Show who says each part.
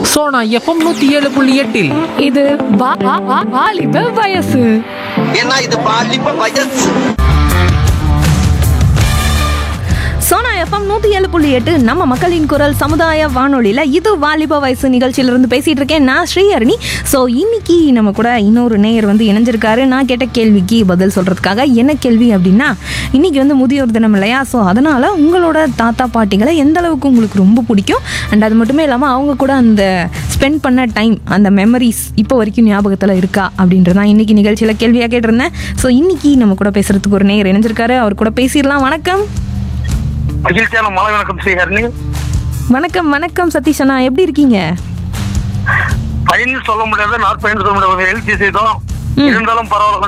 Speaker 1: Sona FM நூத்தி ஏழு புள்ளி எட்டில்
Speaker 2: இது வா- வா- வா- வாலிப வயசு
Speaker 3: ஏன்னா இது பாலிப்ப வயசு
Speaker 4: சோனா எஃப்எம் நூற்றி ஏழு புள்ளி எட்டு நம்ம மக்களின் குரல் சமுதாய வானொலியில் இது வாலிப வயசு நிகழ்ச்சியிலிருந்து பேசிகிட்டு இருக்கேன் நான் ஸ்ரீஹரணி ஸோ இன்னைக்கு நம்ம கூட இன்னொரு நேயர் வந்து இணைஞ்சிருக்காரு நான் கேட்ட கேள்விக்கு பதில் சொல்கிறதுக்காக என்ன கேள்வி அப்படின்னா இன்னைக்கு வந்து முதியோர் தினம் இல்லையா ஸோ அதனால் உங்களோட தாத்தா பாட்டிகளை எந்த அளவுக்கு உங்களுக்கு ரொம்ப பிடிக்கும் அண்ட் அது மட்டுமே இல்லாமல் அவங்க கூட அந்த ஸ்பெண்ட் பண்ண டைம் அந்த மெமரிஸ் இப்போ வரைக்கும் ஞாபகத்தில் இருக்கா அப்படின்றது தான் இன்னைக்கு நிகழ்ச்சியில் கேள்வியாக கேட்டிருந்தேன் ஸோ இன்னைக்கு நம்ம கூட பேசுகிறதுக்கு ஒரு நேயர் இணைஞ்சிருக்காரு அவர் கூட பேசிடலாம் வணக்கம்
Speaker 5: மகிழ்ச்சியான மலை வணக்கம் ஸ்ரீஹரணி
Speaker 4: வணக்கம் வணக்கம் சதீஷ் அண்ணா எப்படி இருக்கீங்க
Speaker 5: பயன் சொல்ல முடியாது நாட் பயன் சொல்ல முடியாது எழுச்சி செய்தோம் இருந்தாலும் பரவாயில்ல